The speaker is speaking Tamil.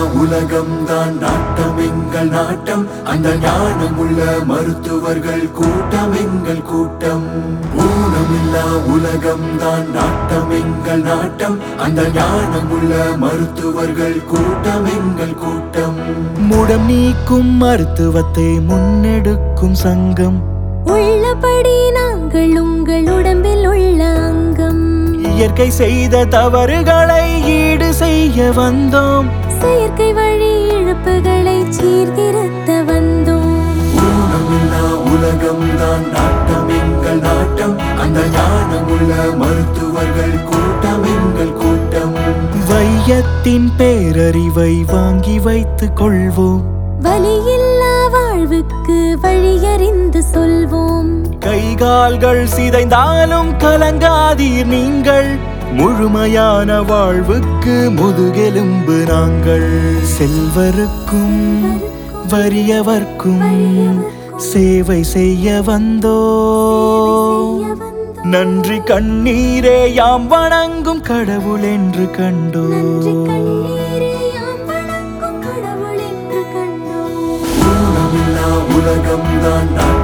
உலகம்தான் நாட்டம் எங்கள் நாட்டம் அந்த ஞானமுள்ள மருத்துவர்கள் கூட்டம் எங்கள் கூட்டம் ஊனமில்லா உலகம்தான் நாட்டம் எங்கள் நாட்டம் அந்த ஞானமுள்ள மருத்துவர்கள் கூட்டம் எங்கள் கூட்டம் முடம் நீக்கும் மருத்துவத்தை முன்னெடுக்கும் சங்கம் உள்ளபடி நாங்கள் உங்கள் உடம்பில் உள்ள அங்கம் இயற்கை செய்த தவறுகளை ஈடு செய்ய வந்தோம் செயற்கை வழி இழப்புகளை சீர்திருத்த வந்தோம் ஊனமில்லா உலகம்தான் நாட்டம் எங்கள் நாட்டம் அந்த ஞானமுள்ள மருத்துவர்கள் கூட்டம் எங்கள் கூட்டம் வையத்தின் பேரறிவை வாங்கி வைத்துக் கொள்வோம் வலியில்லா வாழ்வுக்கு வழியறிந்து சொல்வோம் கைகால்கள் சிதைந்தாலும் கலங்காதீர் நீங்கள் முழுமையான வாழ்வுக்கு முதுகெலும்பு நாங்கள் செல்வருக்கும் வறியவர்க்கும் சேவை செய்ய வந்தோம் நன்றி கண்ணீரே யாம் வணங்கும் கடவுள் என்று நன்றி கண்டோம் கண்ணீரே யாம் வணங்கும் கடவுள் என்று கண்டோம் ஊனமில்லா உலகம்தான் நாட்டம்